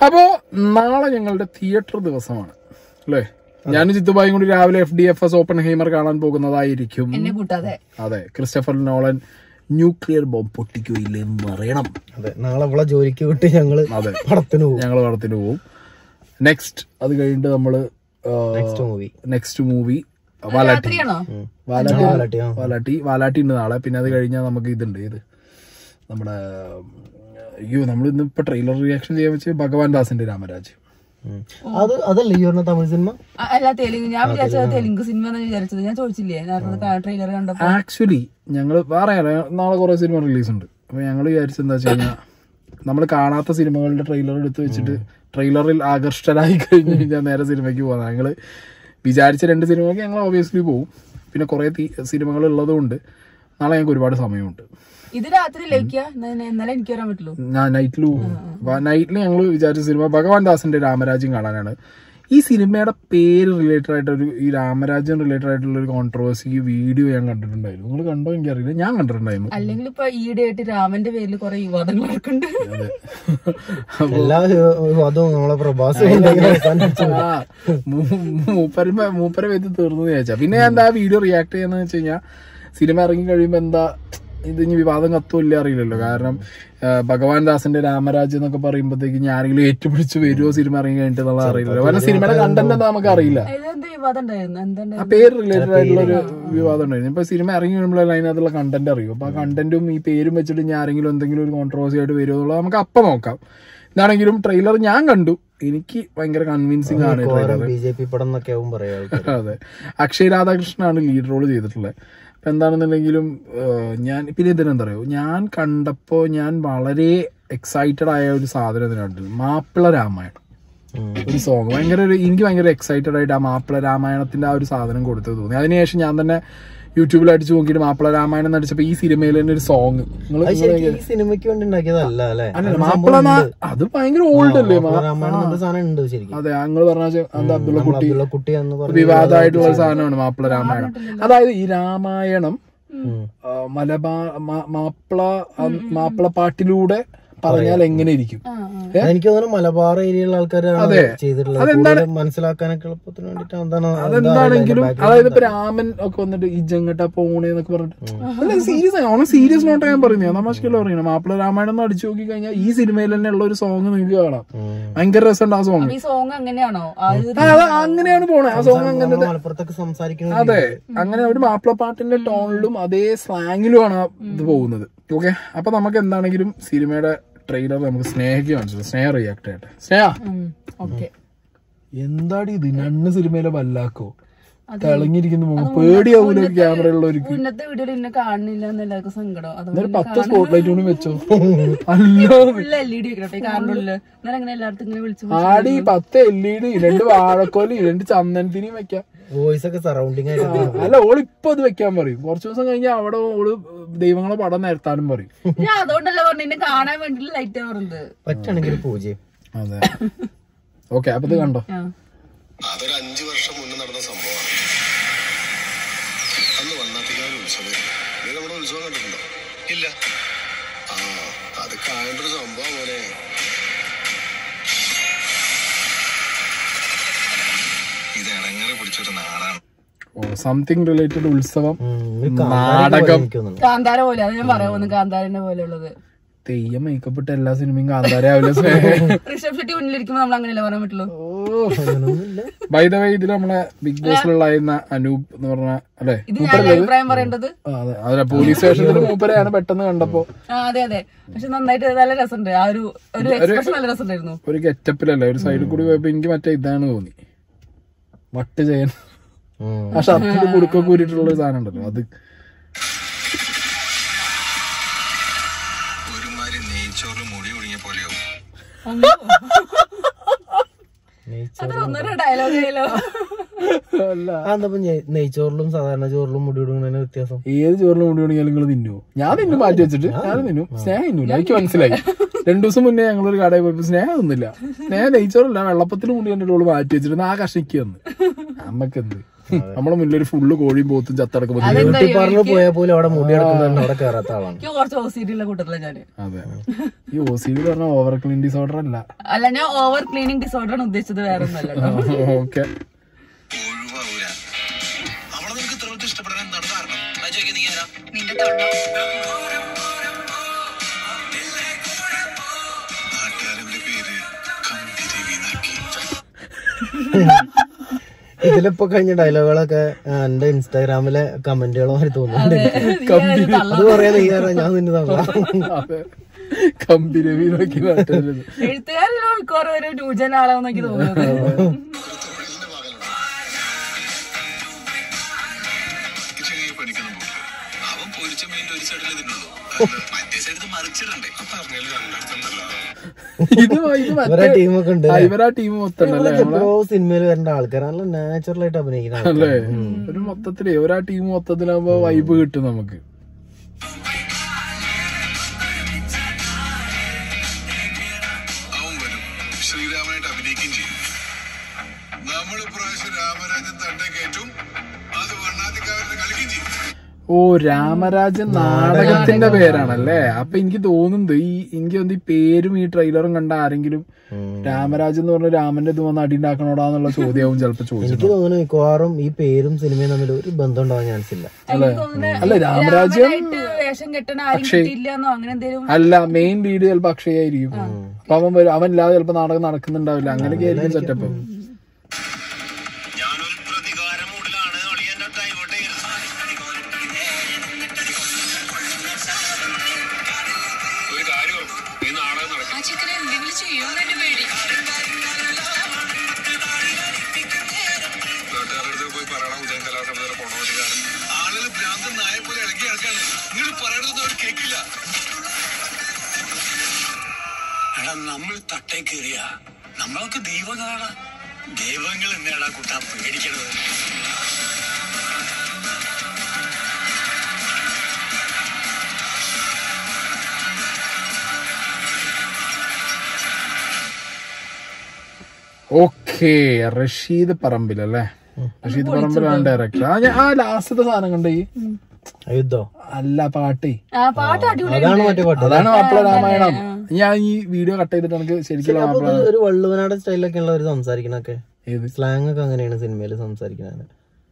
അപ്പോ നാളെ ഞങ്ങളുടെ തിയേറ്റർ ദിവസമാണ് അല്ലേ ഞാനും ചിത്തുബായും കൂടി രാവിലെ F D F S Oppenheimer കാണാൻ പോകുന്നതായിരിക്കും എന്നെ കൂട്ടാതെ അതെ ക്രിസ്റ്റഫർ നോളൻ ന്യൂക്ലിയർ ബോംബ് പൊട്ടിക്കുകയില്ല എന്ന് പറയണം അതെ നാളെ അവളെ ജോലിക്ക് വിട്ട് ഞങ്ങള് അതെ പടത്തിന് പോകും ഞങ്ങൾ പടത്തിന് പോവും നെക്സ്റ്റ് അത് കഴിഞ്ഞിട്ട് നമ്മള് next movie next movie Valatty രാത്രിയാണോ വാലാട്ടി വാലാട്ടി, ആ. വാലാട്ടി വാലാട്ടി ഉണ്ട് നാളെ പിന്നെ അത് കഴിഞ്ഞാൽ നമുക്ക് ഇതുണ്ട് ഇത് നമ്മുടെ അയ്യോ നമ്മൾ ഇന്ന് ഇപ്പൊ ട്രെയിലർ റിയാക്ഷൻ ചെയ്യാൻ വെച്ച് ഭഗവാൻ ദാസിന്റെ രാമരാജ് അത് അതല്ലേ ഈ പറഞ്ഞ തമിഴ് സിനിമ ആ, അല്ല തെലുങ്ക് ഞാൻ വിചാരിച്ചത് തെലുങ്ക് സിനിമ എന്ന് വിചാരിച്ചത് ഞാൻ ചോദിച്ചില്ലേ നേരത്തെ ട്രെയിലർ കണ്ടപ്പോ ആക്ച്വലി ഞങ്ങൾ വേറെ നാളെ കുറെ സിനിമ റിലീസ് ഉണ്ട് അപ്പൊ ഞങ്ങൾ വിചാരിച്ചത് എന്താ വെച്ച് കഴിഞ്ഞാൽ നമ്മൾ കാണാത്ത സിനിമകളുടെ ട്രെയിലർ എടുത്ത് വെച്ചിട്ട് ട്രെയിലറിൽ ആകർഷ്ടരായി കഴിഞ്ഞ് കഴിഞ്ഞാൽ നേരെ സിനിമയ്ക്ക് പോകുന്നത് ഞങ്ങൾ വിചാരിച്ച രണ്ട് സിനിമയ്ക്ക് ഞങ്ങൾ ഓബിയസ്ലി പോകും പിന്നെ കുറെ സിനിമകൾ ഉള്ളതുകൊണ്ട് നാളെ ഞങ്ങൾക്ക് ഒരുപാട് സമയമുണ്ട് ഇത് രാത്രി ലയിക്കുക എന്നാലേ എനിക്ക് വരാൻ പറ്റുള്ളൂ ഞാൻ നൈറ്റിൽ നൈറ്റിൽ ഞങ്ങൾ വിചാരിച്ച സിനിമ ഭഗവാൻ ദാസിന്റെ രാമരാജ്യം കാണാനാണ് ഈ സിനിമയുടെ പേര് റിലേറ്റഡ് ആയിട്ട് ഒരു ഈ രാമരാജ്യം റിലേറ്റഡ് ആയിട്ടുള്ള ഒരു കോൺട്രവേഴ്സി വീഡിയോ ഞാൻ കണ്ടിട്ടുണ്ടായിരുന്നു നിങ്ങൾ കണ്ടോ എനിക്കറിയില്ല ഞാൻ കണ്ടിട്ടുണ്ടായിരുന്നു അല്ലെങ്കിൽ ഇപ്പൊ ഈയിടെ ആയിട്ട് രാമന്റെ പേരിൽ കുറെ വിവാദങ്ങൾ നടക്കുന്നുണ്ട് അതെ എല്ലാ അതും നമ്മളെ പ്രഭാസ് ആ, മൂ- മൂപ്പര് മൂപ്പര വെച്ച് തീർന്നു ചോദിച്ചാ പിന്നെ ഞാൻ എന്താ വീഡിയോ റിയാക്ട് ചെയ്യുന്നത് വെച്ച് കഴിഞ്ഞാൽ സിനിമ ഇറങ്ങി കഴിയുമ്പോ എന്താ ഇത് ഇനി വിവാദം കത്തോ ഇല്ല അറിയില്ലല്ലോ കാരണം ആ, ഭഗവാൻ ദാസിന്റെ രാമരാജ് എന്നൊക്കെ പറയുമ്പോഴത്തേക്ക് ഞാൻ ആരെങ്കിലും ഏറ്റുപിടിച്ച് വരുമോ സിനിമ ഇറങ്ങി കഴിഞ്ഞിട്ട് എന്നുള്ളത് അറിയില്ലല്ലോ കാരണം സിനിമയുടെ കണ്ടന്റ് എന്താ നമുക്ക് അറിയില്ല എന്ത് വിവാദം ഉണ്ടായിരുന്നു ആ എന്താ പേര് റിലേറ്റഡ് ആയിട്ടുള്ള ഒരു വിവാദം ഉണ്ടായിരുന്നു ഇപ്പൊ സിനിമ ഇറങ്ങി കഴിയുമ്പോഴല്ല അതിനകത്തുള്ള കണ്ടന്റ് അറിയും അപ്പൊ ആ കണ്ടന്റും ഈ പേരും വെച്ചിട്ട് ഞാൻ ആരെങ്കിലും എന്തെങ്കിലും ഒരു കോൺട്രവേഴ്സി ആയിട്ട് വരുമോ എന്നുള്ളത് നമുക്ക് അപ്പം നോക്കാം ഇതാണെങ്കിലും ട്രെയിലർ ഞാൻ കണ്ടു എനിക്ക് ഭയങ്കര കൺവിൻസിങ് ആണ് ട്രെയിലർ ബി ജെ പി പടം എന്നൊക്കെ ആവും പറയാ ആൾക്കാര്. അതെ അക്ഷയ് രാധാകൃഷ്ണനാണ് ലീഡ് റോൾ ചെയ്തിട്ടുള്ളത് അപ്പൊ എന്താണെന്നുണ്ടെങ്കിലും ഏഹ്, ഞാൻ പിന്നെ ഇതിനെന്താ പറയുക ഞാൻ കണ്ടപ്പോ ഞാൻ വളരെ എക്സൈറ്റഡ് ആയ ഒരു സാധനം ഇതിനുണ്ട് മാപ്പിള രാമായണം ഉം. ഒരു സോങ് ഭയങ്കര ഒരു എനിക്ക് ഭയങ്കര എക്സൈറ്റഡ് ആയിട്ട് ആ മാപ്പിള രാമായണത്തിന്റെ ആ ഒരു സാധനം കൊടുത്തത് തോന്നി അതിനുശേഷം ഞാൻ തന്നെ യൂട്യൂബിൽ അടിച്ചു നോക്കിയിട്ട് മാപ്പിള രാമായണം എന്ന് അടിച്ചപ്പോ ഈ സിനിമയിൽ തന്നെ ഒരു സോങ് അത് ശരിക്കും ഈ സിനിമയ്ക്ക് വേണ്ടി ഉണ്ടാക്കിയതല്ല അല്ലെ മാപ്പിള നാ- അത് ഭയങ്കര ഓൾഡ് അല്ലേ മാ- രാമായണം എന്ന സാധനം ഉണ്ട് ശരിക്കും അതെ ഞങ്ങൾ പറഞ്ഞ എന്താ അബ്ദുള്ള കുട്ടി അബ്ദുള്ള കുട്ടി എന്ന് പറഞ്ഞ വിവാദമായിട്ടുള്ള ഒരു സാധനമാണ് മാപ്പിള രാമായണം അതായത് ഈ രാമായണം ആ, മലബാർ മാ- മാപ്പിള ആ, മാപ്പിള പാട്ടിലൂടെ പറഞ്ഞാൽ എങ്ങനെ ഇരിക്കും എനിക്ക് തോന്നുന്നു മലബാർ ഏരിയയിലുള്ള ആൾക്കാരാണ് ചെയ്തിട്ടുള്ളത് കൂടുതൽ മനസ്സിലാക്കാനൊക്കെ എളുപ്പത്തിന് വേണ്ടിട്ട് എന്താണ് അതെന്താണെങ്കിലും അതായത് ഇപ്പൊ രാമൻ ഒക്കെ വന്നിട്ട് ഈ ജങ്ങട്ട പോണേ എന്നൊക്കെ പറഞ്ഞിട്ട് സീരിയസ് ആണ് ഓണം സീരിയസ് നോട്ടാ ഞാൻ പറയുന്നത് തമാശക്കല്ല പറയുന്നത് മാപ്പിള രാമായണം എന്ന് അടിച്ചു നോക്കി കഴിഞ്ഞാൽ ഈ സിനിമയിൽ തന്നെ ഉള്ള ഒരു സോങ് നിങ്ങൾക്ക് കാണാം ഭയങ്കര രസമുണ്ട് ആ സോങ് ഈ സോങ് അങ്ങനെയാണോ ആ ഒരു അത് അങ്ങനെയാണ് പോണേ ആ സോങ് അങ്ങനെ മലപ്പുറത്തൊക്കെ സംസാരിക്കുന്നത് അതെ അങ്ങനെ ഒരു മാപ്പിള പാട്ടിന്റെ ടോണിലും അതേ സ്ലാങ്ങിലുമാണ് ആ ഇത് പോകുന്നത് ഓക്കെ അപ്പൊ നമുക്ക് എന്താണെങ്കിലും സിനിമയുടെ ട്രെയിലർ നമുക്ക് സ്നേഹയ്ക്ക് കാണിച്ചത് സ്നേഹ റിയാക്ട് ചെയ്യട്ടെ സ്നേഹ ഓക്കെ എന്താടി ഇത് രണ്ട് സിനിമയിലെ വല്ലാക്കോ തിളങ്ങിയിരിക്കുന്ന മുഖം പേടിയാവൂല ഒരു ക്യാമറ ഉള്ളവർക്ക് മുന്നത്തെ വീഡിയോയിൽ എന്നെ കാണുന്നില്ല എന്ന് എല്ലാവർക്കും സങ്കടം എന്നൊരു അതുകൊണ്ട് പത്ത് സ്പോട്ട് ലൈറ്റ് കൂടി വെച്ചോ അല്ല ഫുള്ള് എൽ ഇ ഡി വെക്കട്ടെ കാറിനുള്ളില് എന്നാലും അങ്ങനെ എല്ലായിടത്തും ഇങ്ങനെ വിളിച്ചു ആടി പത്ത് എൽ ഇ ഡി രണ്ട് വാഴക്കോലി രണ്ട് ചന്ദനത്തിനും വെക്കാം വോയിസ് ഒക്കെ സറൗണ്ടിങ് ആയിട്ട് അല്ല ഓള് ഇപ്പൊ അത് വെക്കാൻ പറയും കുറച്ചു ദിവസം കഴിഞ്ഞാൽ അവിടെ ഓള് ദൈവങ്ങളെ പടം നിരത്താനും പറയും ഞാൻ അതുകൊണ്ടല്ല പറഞ്ഞു എന്നെ കാണാൻ വേണ്ടി ലൈറ്റ് പറഞ്ഞത് പറ്റാണെങ്കിൽ പൂജയും അതെ ഓക്കെ അപ്പൊ ഇത് കണ്ടോ ആ. അതൊരു അഞ്ചു വർഷം മുന്നേ നടന്ന സംഭവമാണ് അന്ന് വന്നാത്തിക്കാവ് ഉത്സവം നീ നമ്മുടെ ഉത്സവം കണ്ടിട്ടുണ്ടോ ഇല്ല ആ അത് കാണേണ്ട ഒരു സംഭവം പോലെ ഇത് ഇടങ്ങേറെ പിടിച്ചൊരു നാടാണ് ഓ സംതിങ് റിലേറ്റഡ് ഉത്സവം ഉം, നാടകം എനിക്ക് തോന്നുന്നു കാന്താര പോലെ അത് ഞാൻ പറയാൻ വന്നു കാന്താരന്റെ പോലെ ഉള്ളത് തെയ്യം മേക്കപ്പ് ഇട്ട എല്ലാ സിനിമയും കാന്താരാവില്ല സ്നേഹം ഋഷഭ് ഷെട്ടി മുന്നിലിരിക്കുമ്പോ നമ്മൾ അങ്ങനെയല്ല പറയാൻ പറ്റുള്ളൂ അങ്ങനൊന്നുമില്ല ബൈ ദ വേ ഇതിൽ നമ്മളെ ബിഗ് ബോസിലുള്ളായിരുന്ന അനൂപ് എന്ന് പറഞ്ഞ അല്ലെ ഇത് ഞാൻ അഭിപ്രായം പറയേണ്ടത് അതെ അതെ പോലീസ് സ്റ്റേഷനിൽ മൂപ്പരെയാണ് പെട്ടെന്ന് കണ്ടപ്പോ ആ അതെ അതെ പക്ഷെ നന്നായിട്ട് നല്ല രസമുണ്ട് ആ ഒരു ഒരു എക്സ്പ്രഷൻ നല്ല രസമുണ്ടായിരുന്നു ഒരു ഗെറ്റപ്പിലല്ല ഒരു സൈഡിൽ കൂടി പോയപ്പോ എനിക്ക് മറ്റേ ഇതാണ് തോന്നി വട്ട് ചെയ്യാൻ ഉം. ആ ഷർട്ടിന്റെ കുടുക്കൊക്കെ ഊരിട്ടുള്ള ഒരു സാധനം ഉണ്ടല്ലോ അത് ഒരുമാതിരി നെയ്ച്ചോറിൽ മുടി ഒഴുങ്ങിയ പോലെയാവും നെയ്ച്ചോറ് അത്ര ഒന്നൊരു ഡയലോഗ് ആയാലോ അല്ല ആ എന്താ ഇപ്പൊ നെയ്- നെയ്ച്ചോറിലും സാധാരണ ചോറിലും മുടി ഇടുന്നതിന് വ്യത്യാസം ഏത് ചോറിന് മുടി വേണമെങ്കിൽ നിങ്ങൾ തിന്നുവോ ഞാൻ തിന്നു മാറ്റി വെച്ചിട്ട് ഞാൻ തിന്നു സ്നേഹം തിന്നൂല എനിക്ക് മനസ്സിലായി രണ്ടു ദിവസം മുന്നേ ഞങ്ങളൊരു കടയിൽ പോയപ്പോ സ്നേഹം തിന്നില്ല സ്നേഹം നെയ്ച്ചോറില്ല വെള്ളപ്പത്തിന് മുടി കണ്ടിട്ട് ഓള് മാറ്റി വെച്ചിട്ട് ആ കഷ്ണിക്ക് വന്ന് നമ്മക്കെന്ത് നമ്മളെ മുന്നിൽ ഒരു ഫുള്ള് കോഴിയും പോത്തും ചത്തടക്കുമ്പോ അതെന്താ ബ്യൂട്ടി പാർലർ പോയാൽ പോലും അവിടെ മുടി എടുക്കുന്നതന്നെ അവിടെ കയറാത്ത ആളാണ് എനിക്ക് കുറച്ച് ഓസിഡിയുള്ള കൂട്ടത്തില ഞാന് അതെ ഈ ഒ സി ഡി പറഞ്ഞ ഓവർ ക്ലീൻ ഡിസോർഡർ അല്ല അല്ല ഞാൻ ഓവർ ക്ലീനിങ് ഡിസോർഡർ ആണ് ഉദ്ദേശിച്ചത് വേറെ ഒന്നല്ല ഓക്കെ ഒഴിവാവൂല അവളെ നിനക്ക് ഇത്ര വലിയ ഇഷ്ടപ്പെടാൻ എന്താണ് കാരണം ഞാൻ ചോദിക്കാൻ നീ ആരാ നാട്ടുകാരന്റെ പേര് കമ്പി രവിനാക്കി ഇതിലിപ്പോ കഴിഞ്ഞ ഡയലോഗുകളൊക്കെ ആ, എന്റെ ഇൻസ്റ്റാഗ്രാമിലെ കമന്റുകളുമായി തോന്നുന്നുണ്ട് അത് പറയാൻ നീ ആരാ? ഞാൻ നിന്നെ തള്ളാം അതെ കമ്പി രവി നോക്കി നാട്ടുകാര് എഴുത്തുകാരിലോ മിക്കവാറും ഒരു ന്യൂജൻ ആളാണെന്ന് എനിക്ക് തോന്നുന്നത് തൊഴിലിന്റെ ഭാഗമാണ് ചെറിയ പഠിക്കണം അവൻ പൊരിച്ച മീനിന്റെ ഒരു സൈഡിൽ തിന്നുള്ളൂ മറ്റേ സൈഡിൽ മറിച്ചിടണ്ടേ പറഞ്ഞാലും രണ്ടർത്ഥം ഇത് ഇത് ഇവരെ മറ്റേ ടീമൊക്കെ ഉണ്ട് ആ, ഇവരാ ടീം മൊത്തം ഉണ്ടല്ലേ എപ്പോഴോ സിനിമയിൽ വരേണ്ട ആൾക്കാർ നല്ല നാച്ചുറൽ ആയിട്ട് അഭിനയിക്കുന്ന ആൾക്കാര്. അല്ലേ ഒരു മൊത്തത്തില് ഒരാ ടീം മൊത്തത്തിലാകുമ്പോ വൈബ് കിട്ടും നമുക്ക് അവൻ വരും ശ്രീരാമനായിട്ട് അഭിനയിക്കുകയും ചെയ്യും നമ്മൾ പ്രാവശ്യം രാമരാജൻ തട്ടേ കയറ്റും അത് വണ്ണാതിക്കാരന് കളിക്കുകയും ചെയ്യും ഓ രാമരാജൻ നാടകത്തിന്റെ പേരാണല്ലേ അപ്പൊ എനിക്ക് തോന്നുന്നത് ഈ എനിക്ക് തോന്നുന്നു ഈ പേരും ഈ ട്രെയിലറും കണ്ട ആരെങ്കിലും രാമരാജൻ എന്ന് പറഞ്ഞ രാമന്റെ ഇത് വന്ന് അടി ഉണ്ടാക്കണോടാന്നുള്ള ചോദ്യവും ചിലപ്പോ ചോദിച്ചു എനിക്ക് തോന്നുന്നു മിക്കവാറും ഈ പേരും സിനിമയും തമ്മിൽ ഒരു ബന്ധം ഉണ്ടാവാൻ ചാൻസ് ഇല്ല എനിക്ക് തോന്നുന്നത് അല്ല രാമരാജ്യം രാമനായിട്ട് വേഷം കെട്ടണ ആരും കിട്ടിയില്ലെന്നോ അങ്ങനെ എന്തെങ്കിലും അല്ല മെയിൻ ലീഡ് ചിലപ്പോ അക്ഷയായിരിക്കും അപ്പൊ അവൻ വരും അവൻ ഇല്ലാതെ ചിലപ്പോ നാടകം നടക്കുന്നുണ്ടാവില്ല അങ്ങനെയൊക്കെ ആയിരിക്കും സെറ്റപ്പ് ഞാനൊരു പ്രതികാര മൂഡിലാണ് എന്നെ ഡൈവേർട്ട് ചെയ്യരുത് ഒരു കാര്യം ഉറപ്പ്. ഈ നാടകം നടക്കും നാട്ടുകാരുടെ അടുത്ത് പോയി പറയണം ഉദയൻ കലാസമിതിയുടെ പോണോധികാരം ആളുകൾ ഭ്രാന്തൻ നായെ പോലെ ഇളക്കി ഇളക്കാണ് നിങ്ങൾ പറയണതൊന്നും അവർ കേൾക്കില്ല എടാ നമ്മൾ തട്ടേ കയറിയ നമ്മളൊക്കെ ദൈവങ്ങളാണ് ദൈവങ്ങൾ എന്തിനാണ് കുട്ടാ പേടിക്കണത് ഓക്കെ റഷീദ് പറമ്പിൽ അല്ലേ റഷീദ് പറമ്പിലാണ് ഡയറക്ടർ ആ ഞാൻ ആ ലാസ്റ്റത്തെ സാധനം കണ്ട ഈ യുദ്ധോ അല്ല പാട്ടേ ആ പാട്ട് അടിപൊളി അതാണ് മറ്റേ പാട്ട് അതാണ് മാപ്പിള രാമായണം ഞാൻ ഈ വീഡിയോ കട്ട് ചെയ്തിട്ട് എനിക്ക് ശരിക്കും അപ്പൊ മാപ്പിള ഇത് ഒരു വള്ളുവനാട് സ്റ്റൈലൊക്കെ ഉള്ള ഒരു സംസാരിക്കണൊക്കെ ഏത് സ്ലാങ് ഒക്കെ അങ്ങനെയാണ് സിനിമയിൽ സംസാരിക്കുന്നത്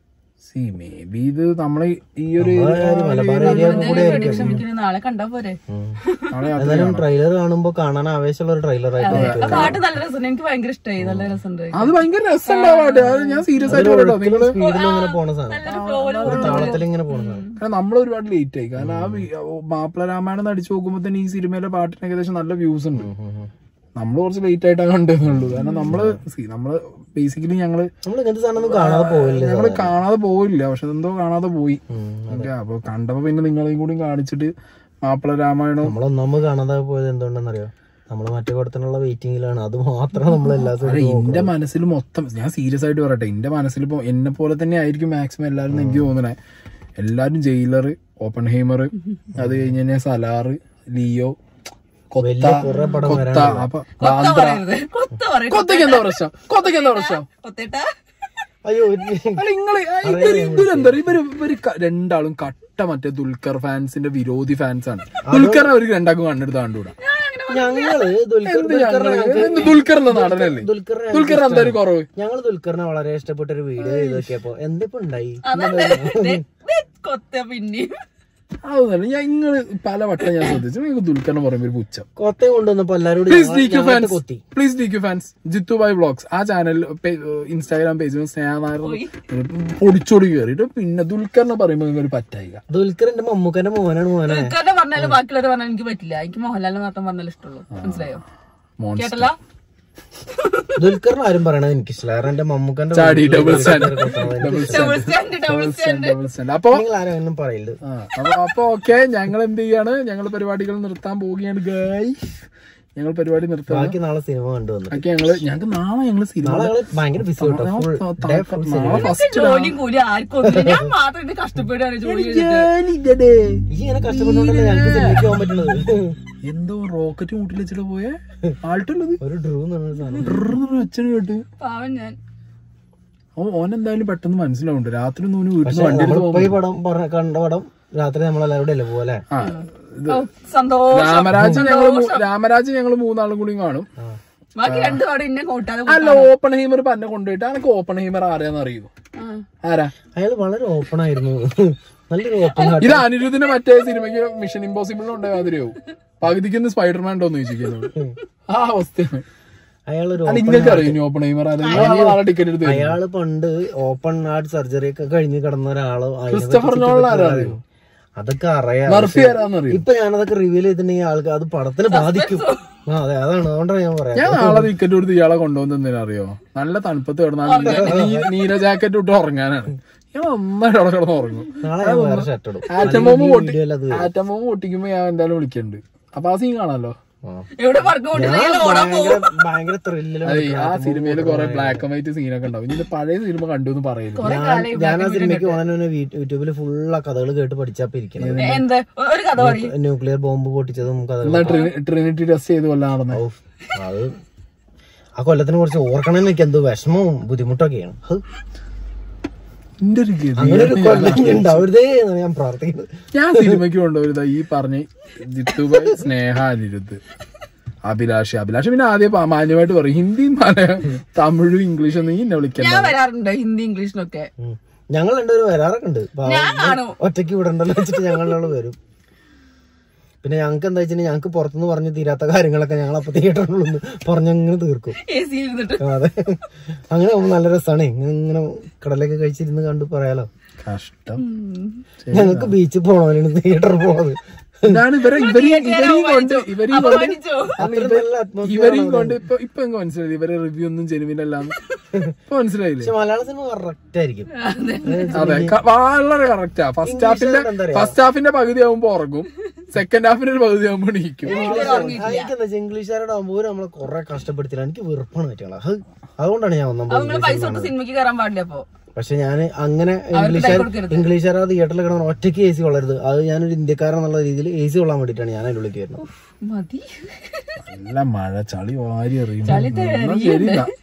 സി മേ ബി ഇത് നമ്മളെ ഈ ഒരു മലബാർ ഏരിയ കൂടെ പ്രഡിക്ഷൻ വെക്കുന്നത് നാളെ കണ്ടാ പോരെ നാളെ എന്നാലും ട്രെയിലർ കാണുമ്പോ കാണാൻ ആവേശമുള്ള ഒരു ട്രെയിലർ ആയിട്ട് ആ പാട്ട് നല്ല രസമുണ്ട് എനിക്ക് ഭയങ്കര ഇഷ്ടമായി നല്ല രസമുണ്ട് അത് ഭയങ്കര രസമുണ്ടാവാട്ടെ അത് ഞാൻ സീരിയസ് ആയിട്ട് പറയട്ടോ നിങ്ങള് സ്പീഡിൽ ഇങ്ങനെ പോണ സാധനം നല്ലൊരു ഫ്ലോയില് ഒരു താളത്തിൽ ഇങ്ങനെ പോണ സാധനം കാരണം നമ്മൾ ഒരുപാട് ലേറ്റ് ആയി കാരണം ആ വി- ഓ, മാപ്പിള രാമായണം എന്ന് അടിച്ചു നോക്കുമ്പോ തന്നെ ഈ സിനിമയിലെ പാട്ടിന് ഏകദേശം നല്ല വ്യൂസ് ഉണ്ട് നമ്മൾ കുറച്ച് ലേറ്റ് ആയിട്ടാണ് കണ്ടെന്നുള്ളൂ കാരണം നമ്മള് see, നമ്മള് ബേസിക്കലി ഞങ്ങള് നമ്മൾ ഇങ്ങനത്തെ സാധനം ഒന്നും കാണാതെ പോവില്ല ഞങ്ങള് കാണാതെ പോയില്ല പക്ഷെ എന്തോ കാണാതെ പോയി ഓക്കെ അപ്പൊ കണ്ടപ്പോ പിന്നെ നിങ്ങളെയും കൂടി കാണിച്ചിട്ട് മാപ്പിള രാമായണം നമ്മളൊന്നാമത് കാണാതെ പോയത് എന്തുകൊണ്ടെന്നറിയോ നമ്മള് മറ്റേ കൊടുത്തിനുള്ള വെയിറ്റിംഗിലാണ് അത് മാത്രം നമ്മൾ എല്ലാ അല്ല എന്റെ മനസ്സിൽ മൊത്തം ഞാൻ സീരിയസ് ആയിട്ട് പറയട്ടെ എന്റെ മനസ്സിൽ ഇപ്പൊ എന്നെ പോലെ തന്നെ ആയിരിക്കും മാക്സിമം എല്ലാരും എന്ന് എനിക്ക് തോന്നണേ എല്ലാരും ജയിലർ ഓപ്പൺ ഹെയ്മർ അത് കഴിഞ്ഞ് കഴിഞ്ഞാൽ സലാറ് ലിയോ കൊത്ത വലിയ കുറെ പടം കൊത്ത അപ്പൊ കൊത്ത ആന്ധ്ര പറയരുത് കൊത്ത പറയരുത് കൊത്തയ്ക്ക് എന്താ പ്രശ്നം കൊത്തയ്ക്ക് എന്താ പ്രശ്നം കൊത്തേട്ടാ അയ്യോ ഒരു- അല്ല നിങ്ങള് ഇവര് ഇവരെന്താ ഇവര് ഇവര് ക- രണ്ടാളും കട്ട മറ്റേ ദുൽഖർ ഫാൻസിന്റെ വിരോധി ഫാൻസ് ആണ് ദുൽഖറിനെ അവർക്ക് രണ്ടാക്കും കണ്ണെടുത്ത് കണ്ടുകൂടാ ഞങ്ങള് ദുൽഖർ ദുൽഖറിനെ ഞങ്ങൾക്ക് ദുൽഖർ എന്ന നടനല്ലേ ദുൽഖറിനെ ദുൽഖർ എന്താ ഒരു കുറവ് ഞങ്ങൾ ദുൽഖറിനെ വളരെ ഇഷ്ടപ്പെട്ട ഒരു വീഡിയോ ചെയ്ത് നോക്കിയപ്പോ എന്തിപ്പോ ഉണ്ടായി അതല്ലേ ദേ, ദേ, കൊത്ത പിന്നെയും അതൊന്നല്ല ഞാൻ ഇങ്ങള് പല വട്ടം ഞാൻ ശ്രദ്ധിച്ചു നിങ്ങൾക്ക് ദുൽഖറിനെ പറയുമ്പോ ഒരു പുച്ഛം കൊത്തയെ കൊണ്ടുവന്നപ്പോ എല്ലാരോടും പ്ലീസ് ഡി ക്യു ഞങ്ങൾ ഫാൻസ് കൊത്തി please D Q fans Jithu bhai vlogs ആ ചാനൽ ഇൻസ്റ്റാഗ്രാം പേജിൽ സ്നേഹ നായർ പൊടിച്ചോടി കയറിയിട്ട് പിന്നെ ദുൽഖറിനെ പറയുമ്പോ നിങ്ങൾക്ക് ഒരു പറ്റായിക ദുൽഖറിന്റെ മമ്മൂക്കന്റെ മോനാണ് മോനെ ദുൽഖറിന്റെ പറഞ്ഞാലും ബാക്കിയുള്ളവർ പറഞ്ഞാൽ എനിക്ക് പറ്റില്ല എനിക്ക് മോഹൻലാലിനെ മാത്രം പറഞ്ഞാലും ഇഷ്ടമുള്ളൂ മനസ്സിലായോ മോൺസ്റ്റർ കേട്ടല്ലോ ദുൽഖറിന് ആരും പറയണത് എനിക്ക് ഇഷ്ടമല്ല കാരണം എന്റെ മമ്മൂക്കന്റെ ചാടി double stand double stand double stand double stand അപ്പൊ നിങ്ങൾ ആരും പറയില്ല ആ, അപ്പൊ അപ്പൊ ഓക്കെ ഞങ്ങൾ എന്ത് ചെയ്യാണ് ഞങ്ങൾ പരിപാടികൾ നിർത്താൻ പോവുകയാണ് ഗായ് ഞങ്ങൾ പരിപാടി നിർത്താൻ ബാക്കി നാളെ സിനിമ കണ്ടുവന്നു ബാക്കി ഞങ്ങള് ഞങ്ങൾക്ക് നാളെ ഞങ്ങള് സിനിമ നാളെ ഞങ്ങള് ഭയങ്കര ബിസി കേട്ടോ ഫുൾ ഡേ ഫുൾ നാളെ ഫസ്റ്റ് ജോലിയും കൂലി ആർക്കും ഒന്നുമില്ല. ഞാൻ മാത്രം ഇത് കഷ്ടപ്പെടുകയാണ് ജോലി ചെയ്തിട്ട് ഈ ഇങ്ങനെ കഷ്ടപ്പെട്ടുകൊണ്ടല്ലേ ഞങ്ങൾക്ക് സിനിമയ്ക്ക് പോകാൻ പറ്റുന്നത് എന്തോ റോക്കറ്റ് മൂട്ടിൽ വെച്ചിട്ട് പോയേ ആൾട്ടുള്ളത് ഒരു ഡ്രൂ എന്ന് പറഞ്ഞ സാധനം അച്ഛന് കേട്ട് പാവം ഞാൻ ഓ ഓൻ എന്തായാലും പെട്ടെന്ന് മനസ്സിലാവുന്നുണ്ട് രാത്രി ഒന്നും ഓന് വീട്ടിൽ നിന്ന് വണ്ടി എടുത്ത് നമ്മളിപ്പോ ഈ പടം പറഞ്ഞ കണ്ട പടം രാത്രി നമ്മളെല്ലാവരും അല്ലേ പോലെ ആ ഇത് ഓ, സന്തോഷം രാമരാജ് ഞങ്ങള് മൂ- രാമരാജ് ഞങ്ങള് മൂന്നാളും കൂടി കാണും ബാക്കി രണ്ടു പാടും ഇന്നെ കൂട്ടാതെ അല്ല ഓപ്പൺ ഹീമർ പന്നെ കൊണ്ടുപോയിട്ട് എനിക്ക് ഓപ്പൺ ഹീമർ ആരെയാന്ന് അറിയോ ആ. ആരാ അയാൾ വളരെ ഓപ്പൺ ആയിരുന്നു നല്ലൊരു ഓപ്പൺ ഇത് അനിരുദ്ധിന്റെ മറ്റേ സിനിമയ്ക്ക് മിഷൻ ഇമ്പോസിബിൾ ഉണ്ടായ മാതിരിയാവും പകുതിക്ക് സ്പൈഡർമാൻ ഉണ്ടോന്ന് ചോദിക്കുന്നത് ആ അവസ്ഥയാണ് അയാളൊരു അല്ല നിങ്ങൾക്ക് അറിയോ ഇനി ഓപ്പൺ ഹീമർ ആരെ ടിക്കറ്റ് എടുത്ത് തരും. അയാള് പണ്ട് ഓപ്പൺ ഹാർട്ട് സർജറി ഒക്കെ കഴിഞ്ഞ് കിടന്ന ഒരാള് അതിനെ ക്രിസ്റ്റഫർ പറ്റി നോളൻ ചുറ്റിപ്പറ്റി ആരാ അറിയും. അതൊക്കെ അറിയാം മർഫി ആരാന്നറിയോ ഇപ്പൊ ഞാനതൊക്കെ റിവീൽ ചെയ്തിട്ടുണ്ടെങ്കിൽ ആൾക്ക് അത് പടത്തിന് ബാധിക്കും ആ അതെ അതാണ് അതുകൊണ്ടാണ് ഞാൻ പറയാം ഞാൻ നാളെ ടിക്കറ്റ് കൊടുത്ത് ഇയാളെ കൊണ്ടുവന്നെന്തിനാ അറിയോ നല്ല തണുപ്പത്ത് കിടന്നാൽ നീല ജാക്കറ്റ് ഇട്ട് ഉറങ്ങാനാണ് ഞാൻ നന്നായിട്ട് അവിടെ കിടന്ന് ഉറങ്ങും നാളെ ഞാൻ വേറെ ഷർട്ട് ഇടും ആറ്റം ബോംബ് പൊട്ടി വീഡിയോയിൽ അത് ആറ്റം ബോംബ് പൊട്ടിക്കുമ്പോ ഞാൻ എന്തായാലും വിളിക്കുന്നുണ്ട് അപ്പൊ ആ സീൻ കാണാലോ ആ. എവിടെ പറക്ക് കൊണ്ടില്ലെങ്കിൽ ഓടാൻ പോകും ഭയങ്കര ഭയങ്കര ത്രില്ലിലും അതെ ആ സിനിമയിൽ കുറെ ബ്ലാക്ക് ആൻഡ് വൈറ്റ് സീനൊക്കെ ഉണ്ടാവും ഇനി ഇത് പഴയ സിനിമ കണ്ടു എന്ന് പറയുന്നു കൊറേ കാലം ഞാൻ ആ സിനിമയ്ക്ക് ഓനെ യൂട്യൂബിൽ ഫുള്ള് ആ കഥകൾ കേട്ട് പഠിച്ചാപ്പ ഇരിക്കണം എന്ത് ഒരു കഥ പറയും ന്യൂക്ലിയർ ബോംബ് പൊട്ടിച്ചതും കഥകൾ എന്നാ ട്രിനി- ട്രിനിറ്റി ടെസ്റ്റ് ചെയ്ത് കൊല്ലാൻ നടന്നേ ഔ, അത് ആ കൊല്ലത്തിനെ കുറിച്ച് ഓർക്കണമെന്ന് എനിക്ക് എന്തോ വിഷമവും ബുദ്ധിമുട്ടൊക്കെയാണ് ഹ്. എന്റെ ഒരു ഗതി. അങ്ങനെ ഒരു കൊല്ലം ഇനി ഉണ്ടാവരുതേ എന്നാണ് ഞാൻ പ്രാർത്ഥിക്കുന്നത് ഞാൻ സിനിമയ്ക്ക് കൊണ്ടുവരുന്നത് ഈ പറഞ്ഞ ജിത്തുബായ് സ്നേഹ അനിരുദ്ധ് അഭിലാഷ് അഭിലാഷ് പിന്നെ ആദ്യം പ- മാന്യമായിട്ട് പറയും ഹിന്ദിയും മലയാളം തമിഴും ഇംഗ്ലീഷും ഒന്നും ഈ എന്നെ വിളിക്കണ്ട ഞാൻ വരാറുണ്ട് ഹിന്ദി ഇംഗ്ലീഷിനൊക്കെ ഉം. ഞങ്ങൾ രണ്ടുപേരും വരാറൊക്കെ ഉണ്ട് പാവം. ഞാൻ കാണും ഒറ്റയ്ക്ക് വിടണ്ടല്ലോ വെച്ചിട്ട് ഞങ്ങളിലുള്ള വരും പിന്നെ ഞങ്ങൾക്ക് എന്താ വെച്ചാൽ ഞങ്ങൾക്ക് പുറത്തുനിന്ന് പറഞ്ഞ് തീരാത്ത കാര്യങ്ങളൊക്കെ ഞങ്ങൾ അപ്പൊ തിയേറ്ററിനുള്ളിൽ പറഞ്ഞങ്ങനെ തീർക്കും എ സി ഇരുന്നിട്ട് അതെ അങ്ങനെ ആവുമ്പോ നല്ല രസമാണ് ഇങ്ങനെ ഇങ്ങനെ കടലൊക്കെ കഴിച്ചിരുന്ന് കണ്ടു പറയാലോ കഷ്ടം ഞങ്ങൾക്ക് ബീച്ചിൽ പോകണമല്ലോ തിയേറ്ററിൽ പോണത് ഇതാണ് ഇവരെ ഇവരെയും ഇവരെയും കൊണ്ട് ഇവരെയും കൊണ്ട് അപമാനിച്ചോ അല്ല, അത്ര ഇവ- നല്ല atmosphere ഇവരെയും ആണ് കൊണ്ട് ഇപ്പൊ ഇപ്പൊ എനിക്ക് മനസ്സിലായി ഇവരെ റിവ്യൂ ഒന്നും ജെനുവിനല്ലാന്ന് ഇപ്പൊ മനസ്സിലായില്ലേ പക്ഷെ മലയാള സിനിമ കറക്റ്റ് ആയിരിക്കും അതെ ക- വളരെ കറക്റ്റാ ഫസ്റ്റ് ഹാഫിന്റെ എന്താ പറയാ? ഫസ്റ്റ് ഹാഫിന്റെ പകുതി ആവുമ്പോ ഉറങ്ങും സെക്കൻഡ് ഹാഫിന്റെ ഒരു പകുതി ആവുമ്പോ എണീക്കും എനിക്കെന്താ വെച്ചാൽ ഇംഗ്ലീഷുകാരുടെ ആകുമ്പോൾ നമ്മളെ കുറെ കഷ്ടപ്പെടുത്തില്ല എനിക്ക് വെറുപ്പാണ് പറ്റുകളാ അതുകൊണ്ടാണ് ഞാൻ ഒന്നാം നിങ്ങള് പൈസ കൊടുത്ത് സിനിമയ്ക്ക് കയറാൻ പാടില്ല അപ്പൊ പക്ഷെ ഞാൻ അങ്ങനെ ഇംഗ്ലീഷുകാർ കൊടുക്കരുത്. ഇംഗ്ലീഷുകാർ ആ തിയേറ്ററിൽ കിടന്ന ഒറ്റയ്ക്ക് എ സി കൊള്ളരുത് അത് ഞാനൊരു ഇന്ത്യക്കാരൻ എന്നുള്ള രീതിയിൽ എ സി കൊള്ളാൻ വേണ്ടിയിട്ടാണ് ഞാൻ അതിൻ്റെ ഉള്ളിൽ കയറുന്നത് മതി നല്ല മഴ ചളി വാരി എറിയും ചളി എന്നാ ശരിയില്ല